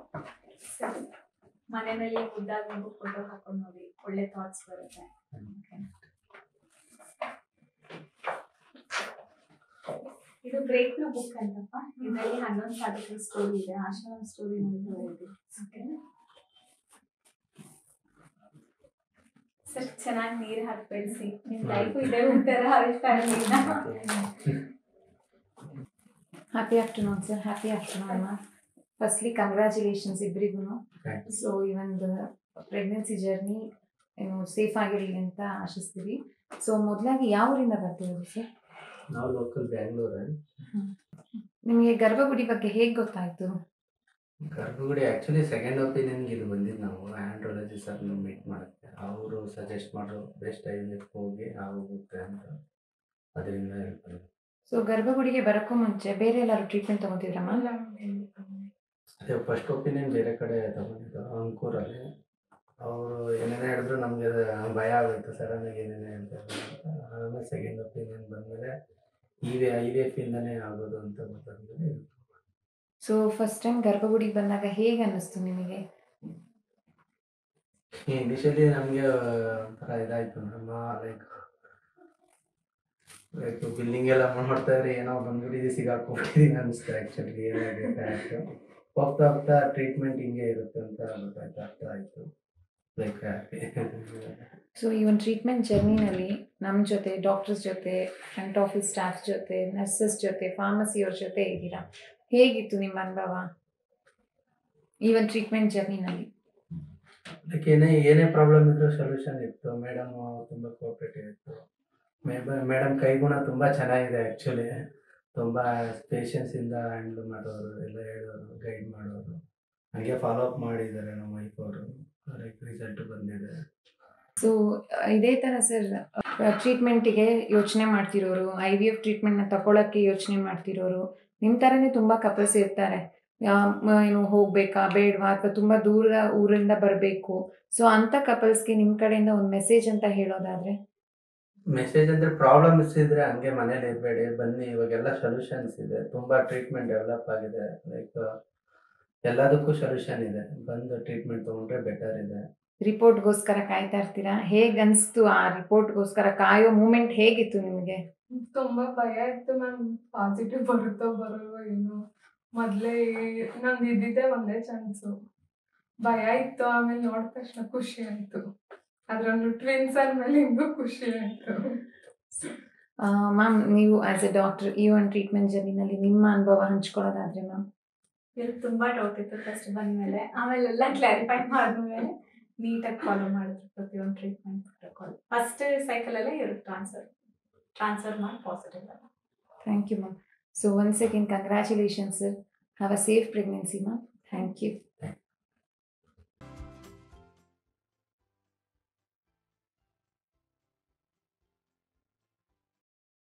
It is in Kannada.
ಸರಿ ಮನೆಯಲ್ಲಿ ಖುದ್ದಾಗಿ ನೀವು ಫೋಟೋ ಹಾಕೊಂಡು ನೋಡಿ ಒಳ್ಳೆ ಥಾಟ್ಸ್ ಬರುತ್ತೆ Okay. ಇದು ಬ್ರೇಕ್ ನ ಬುಕ್ ಅಂತಪ್ಪ ಇದರಲ್ಲಿ ಹನ್ನೊಂದು ಸಾಧಕರ ಸ್ಟೋರಿ ಇದೆ ಆಶ್ರಮ ಸ್ಟೋರಿ ಓದಿ ಸರ್ ಚೆನ್ನಾಗಿ ನೀರು ಹಾಕಿ ಬೆಳೆಸಿ ನಿಮ್ ಲೈಫ್ ಇದೆ ಒಂಥರ ಅರಿಸ್ತಾ ಇರಲಿಲ್ಲ happy afternoon sir happy afternoon ma'am firstly congratulations ಇಬ್ಬರಿಗೂ Thanks. ಸೊ ಈ ಒಂದು ಪ್ರೆಗ್ನೆನ್ಸಿ ಜರ್ನಿ ಏನು ಸೇಫ್ ಆಗಿರಲಿ ಅಂತ ಆಶಿಸ್ತೀವಿ ಸೊ ಮೊದಲಾಗಿ ಯಾವ ಊರಿಂದ ಬರ್ತಿರೋದು ಸರ್ ನಾವು ಲೋಕಲ್ ಬ್ಯಾಂಗ್ಳೂರ್ ನಿಮಗೆ ಗರ್ಭಗುಡಿ ಬಗ್ಗೆ ಹೇಗೆ ಗೊತ್ತಾಯ್ತು ಗರ್ಭಗುಡಿ ಆ್ಯಕ್ಚುಲಿ ಸೆಕೆಂಡ್ ಒಪಿನಿಯನ್ಗೆ ಇದು ಬಂದಿದ್ದು ನಾವು ಆ್ಯಂಡ್ರಾಲಜಿ ಸರ್ನ ಮೀಟ್ ಮಾಡೋಕ್ಕೆ ಅವರು ಸಜೆಸ್ಟ್ ಮಾಡೋ ಬೆಸ್ಟ್ ಐ ಹೋಗಿ ಆಗೋಗುತ್ತೆ ಅಂತ ಅದರಿಂದ ಹೇಳ್ತಾರೆ ಸೊ ಗರ್ಭಗುಡಿಗೆ ಬರೋಕ್ಕೂ ಮುಂಚೆ ಬೇರೆ ಎಲ್ಲರೂ ಟ್ರೀಟ್ಮೆಂಟ್ ತಗೋತಿದ್ರ ಮ್ಯಾಮ್ ಅದೇ ಫಸ್ಟ್ ಒಪಿನಿಯನ್ ಬೇರೆ ಕಡೆ ತಗೊಂಡಿದ್ದು ಅಂಕೂರಲ್ಲಿ ಅವರು ಏನೇನೇ ಹೇಳಿದ್ರು ನಮಗೆ ಭಯ ಆಗೋಯ್ತು ಸಡನ್ನಾಗಿ ಏನೇನೇ ಹೇಳ್ತಾರೆ ಅಂತ ಆಮೇಲೆ ಸೆಕೆಂಡ್ ಒಪಿನಿಯನ್ ಬಂದಮೇಲೆ ಈ ವಿ ಐ ವಿ ಎಫ್ ಇಂದನೇ ಆಗೋದು ಅಂತ ಗೊತ್ತಾದ್ಮೇಲೆ ಸೊ ಫಸ್ಟ್ ಟೈಮ್ ಗರ್ಭಗುಡಿಗೆ ಬಂದಾಗ ಹೇಗೆ ಅನ್ನಿಸ್ತು ನಿಮಗೆ ಇನಿಷಿಯಲಿ ನಮಗೆ ಒಂಥರ ಇದಾಯ್ತು ನಮ್ಮ ಲೈಕ್ ಲೈಕ್ ಬಿಲ್ಲಿಂಗ್ ಎಲ್ಲ ಮಾಡ್ತಾ ಇದ್ರೆ ಏನೋ ಬಂದ್ಬಿಟ್ಟಿದೆ ಸಿಗಾಕೊಂಡ್ಬಿಟ್ಟಿದ್ದೀನಿ ಅನಿಸ್ತು ಆ್ಯಕ್ಚುಲಿ ಏನಾಗುತ್ತೆ ಆಯಿತು ಹೋಗ್ತಾ ಹೋಗ್ತಾ ಟ್ರೀಟ್ಮೆಂಟ್ ಹಿಂಗೆ ಇರುತ್ತೆ ಅಂತ ಗೊತ್ತಾಯ್ತು ಅರ್ಥ ಆಯಿತು ಲೈಕ್ ಹ್ಯಾಪಿ ಸೊ ಈ ಒಂದು ಟ್ರೀಟ್ಮೆಂಟ್ ಜರ್ನಿನಲ್ಲಿ ನಮ್ಮ ಜೊತೆ ಡಾಕ್ಟರ್ಸ್ ಜೊತೆ ಫ್ರಂಟ್ ಆಫೀಸ್ ಸ್ಟಾಫ್ ಜೊತೆ ನರ್ಸಸ್ ಜೊತೆ ಫಾರ್ಮಸಿಯವ್ರ ಜೊತೆ ಇದ್ದೀರಾ ಹೇಗಿತ್ತು ನಿಮ್ಮ ಅನುಭವ ಈ ಒಂದು ಟ್ರೀಟ್ಮೆಂಟ್ ಜರ್ನಿನಲ್ಲಿ ಲೈಕ್ ಏನೇ ಏನೇ ಪ್ರಾಬ್ಲಮ್ ಇದ್ರೂ ಸೊಲ್ಯೂಷನ್ ಇತ್ತು ಮೇಡಮ್ ತುಂಬ ಕೋಆಪ್ರೇಟಿವ್ ಇತ್ತು ಮೇಡಮ್ ಕೈಗುಣ ತುಂಬ ಚೆನ್ನಾಗಿದೆ ಆ್ಯಕ್ಚುಲಿ ತುಂಬ ಪೇಷನ್ಸಿಂದ ಹ್ಯಾಂಡಲ್ ಮಾಡೋರು ಎಲ್ಲ ಹೇಳೋರು ಗೈಡ್ ಮಾಡೋರು ಹಾಗೆ ಫಾಲೋ ಅಪ್ ಮಾಡಿದ್ದಾರೆ ನಮ್ಮ ವೈಫ್ ಅವರು ಲೈಕ್ ರಿಸಲ್ಟ್ ಬಂದಿದೆ ಸೊ ಇದೇ ಥರ ಸರ್ ಟ್ರೀಟ್ಮೆಂಟಿಗೆ ಯೋಚನೆ ಮಾಡ್ತಿರೋರು ಐ ವಿ ಎಫ್ ಟ್ರೀಟ್ಮೆಂಟ್ನ ತಗೊಳಕ್ಕೆ ಯೋಚನೆ ಮಾಡ್ತಿರೋರು ನಿಮ್ಮ ಥರನೇ ತುಂಬ ಕಪಲ್ಸ್ ಇರ್ತಾರೆ ಯಾ- ಮ- ಏನು ಹೋಗ್ಬೇಕಾ ಬೇಡವಾ ಅಥವಾ ತುಂಬ ದೂರ ಊರಿಂದ ಬರಬೇಕು ಸೊ ಅಂಥ ಕಪಲ್ಸ್ಗೆ ನಿಮ್ಮ ಕಡೆಯಿಂದ ಒಂದು ಮೆಸೇಜ್ ಅಂತ ಹೇಳೋದಾದ್ರೆ ಮೆಸೇಜ್ ಅಂದ್ರೆ ಪ್ರಾಬ್ಲಮ್ಸ್ ಇದ್ರೆ ಹಂಗೆ ಮನೇಲಿ ಇರಬೇಡಿ ಬನ್ನಿ ಇವಾಗೆಲ್ಲ ಸೊಲ್ಯೂಷನ್ಸ್ ಇದೆ ತುಂಬಾ ಟ್ರೀಟ್ಮೆಂಟ್ ಡೆವಲಪ್ ಆಗಿದೆ ಲೈಕ್ ಎಲ್ಲದಕ್ಕೂ ಸೊಲ್ಯೂಷನ್ ಇದೆ ಬಂದು ಟ್ರೀಟ್ಮೆಂಟ್ ತಗೊಂಡ್ರೆ ಬೆಟರ್ ಇದೆ ರಿಪೋರ್ಟ್ಗೋಸ್ಕರ ಕಾಯ್ತಾ ಇರ್ತೀರಾ ಹೇಗೆ ಅನಿಸ್ತು ಆ ರಿಪೋರ್ಟ್ಗೋಸ್ಕರ ಕಾಯೋ ಮೂಮೆಂಟ್ ಹೇಗಿತ್ತು ನಿಮಗೆ ತುಂಬಾ ಭಯ ಇತ್ತು ಮ್ಯಾಮ್ ಪಾಸಿಟಿವ್ ಬರುತ್ತೋ ಬರಲ್ವೋ ಏನೋ ಮೊದ್ಲೇ ನಂದು ಇದ್ದಿದ್ದೆ ಒಂದೇ ಚಾನ್ಸು ಭಯ ಇತ್ತು ಆಮೇಲೆ ನೋಡಿದ ತಕ್ಷಣ ಖುಷಿ ಆಯ್ತು ಅದ್ರೊಂದು ಟ್ವಿನ್ಸ್ ಅಂದ್ಮೇಲೆ ಇನ್ನೂ ಖುಷಿ ಆಯ್ತು ಮ್ಯಾಮ್ ನೀವು ಆಸ್ ಎ ಡಾಕ್ಟರ್ ಈ ಒಂದು ಟ್ರೀಟ್ಮೆಂಟ್ ಜರ್ನಿನಲ್ಲಿ ನಿಮ್ಮ ಅನುಭವ ಹಂಚ್ಕೊಳ್ಳೋದಾದ್ರೆ ಮ್ಯಾಮ್ ಇವ್ರಿಗೆ ತುಂಬಾ ಡೌಟ್ ಇತ್ತು ಫಸ್ಟ್ ಬಂದ್ಮೇಲೆ ಆಮೇಲೆ ಎಲ್ಲ ಕ್ಲಾರಿಫೈ ಮಾಡಿದ್ಮೇಲೆ ನೀಟಾಗಿ ಫಾಲೋ ಮಾಡಿದ್ರು ಪ್ರತಿಯೊಂದು ಟ್ರೀಟ್ಮೆಂಟ್ ಪ್ರೋಟೋಕಾಲ್ ಫಸ್ಟ್ ಸೈಕಲ್ ಅಲ್ಲೇ ಇವ್ರಿಗೆ ಟ್ರಾನ್ಸ್ಫರ್ ಟ್ರಾನ್ಸ್ಫರ್ ಮಾಡಿ ಪಾಸಿಟಿವ್ ಅಲ್ಲ thank you ma'am so once again congratulations sir have a safe pregnancy ma'am thank you